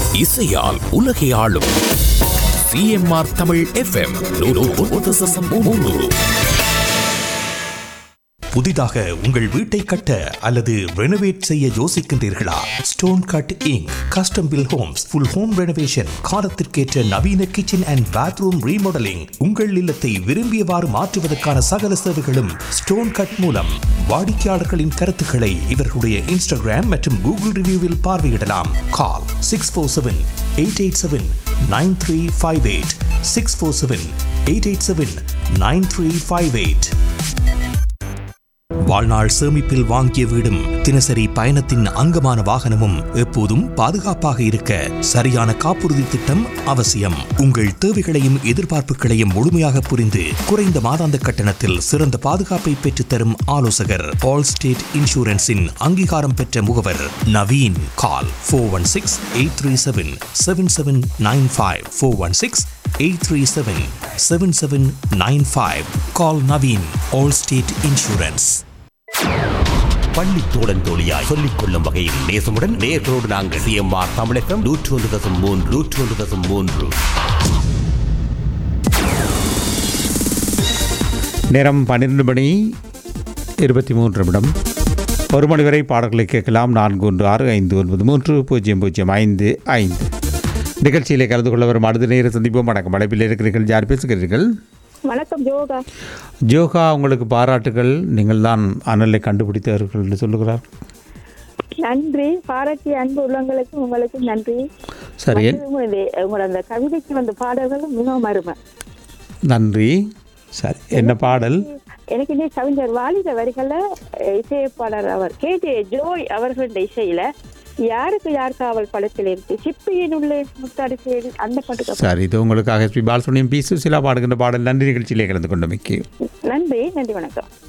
இசையால் உலகை ஆளும் சிஎம்ஆர் தமிழ் எஃப்எம் புதிதாக உங்கள் வீட்டை கட்ட அல்லது ரெனோவேட் செய்ய யோசிக்கின்றீர்களா stone cut inc custom build homes full home renovation காலத்திற்கேற்ற நவீன கிச்சன் அண்ட் பாத்ரூம் ரீமாடலிங் உங்கள் இல்லத்தை விரும்பியவாறு மாற்றுவதற்கான சகல சேவைகளும் ஸ்டோன் கட் மூலம் வாடிக்கையாளர்களின் கருத்துக்களை இவர்களுடைய இன்ஸ்டாகிராம் மற்றும் கூகுள் ரிவ்யூவில் பார்வையிடலாம் call six four seven eight eight seven nine three five eight six four seven eight eight seven nine three five eight வாழ்நாள் சேமிப்பில் வாங்கிய வீடும் தினசரி பயணத்தின் அங்கமான வாகனமும் எப்போதும் பாதுகாப்பாக இருக்க சரியான காப்புறுதி திட்டம் அவசியம் உங்கள் தேவைகளையும் எதிர்பார்ப்புகளையும் முழுமையாக புரிந்து குறைந்த மாதாந்த கட்டணத்தில் சிறந்த பாதுகாப்பை பெற்றுத்தரும் ஆலோசகர் ஆல் ஸ்டேட் இன்சூரன்ஸின் அங்கீகாரம் பெற்ற முகவர் Naveen call four one six eight three seven seven seven nine five four one six eight three seven seven seven nine five call Naveen all state insurance பள்ளி தோழன் தோழியாய் சொல்லிக் கொள்ளும் வகையில் நேசமுடன் நேர்களோடு நாங்கள் சிஎம்ஆர் தமிழகம் நூற்று ஒன்று தசம் மூன்று நூற்று ஒன்று தசம் மூன்று நேரம் பன்னிரண்டு மணி இருபத்தி மூன்று நிமிடம் ஒரு மணி வரை பாடல்களை கேட்கலாம் நான்கு ஒன்று ஆறு ஐந்து ஒன்பது மூன்று பூஜ்ஜியம் பூஜ்ஜியம் ஐந்து ஐந்து நிகழ்ச்சியிலே கலந்து கொள்ள வரும் அடுத்த நேரம் சந்திப்போம் வணக்கம் அழைப்பில் இருக்கிறீர்கள் யார் பேசுகிறீர்கள் வணக்கம் யோகா ஜோகா உங்களுக்கு பாராட்டுகள் நீங்கள் தான் அனலை கண்டுபிடித்தவர்கள் என்று சொல்லுகிறார் நன்றி பாராட்டிய அன்பு உள்ளங்களுக்கு உங்களுக்கு நன்றி சரி மற்றும் இது- உங்களோட அந்த கவிதைக்கு வந்த பாடல்களும் மிகவும் அருமை நன்றி சரி என்ன பாடல் எனக்கு இன்னும் கவிஞர் வாலித வரிகள இசையப்பாளர் அவர் கே ஜே ஜோய் அவர்களுடைய இசையில யாருக்கு யார் காவல் படத்தில் இருக்கு சிப்பியின் உள்ளே முத்தாடி செய்தி அந்த பாட்டுக்கு சரி இது உங்களுக்காக எஸ்பி பாலசுனியம் பி சுசிலா பாடுகின்ற பாடல் நன்றி நிகழ்ச்சியிலே கலந்து கொண்டமைக்கு நன்றி நன்றி வணக்கம்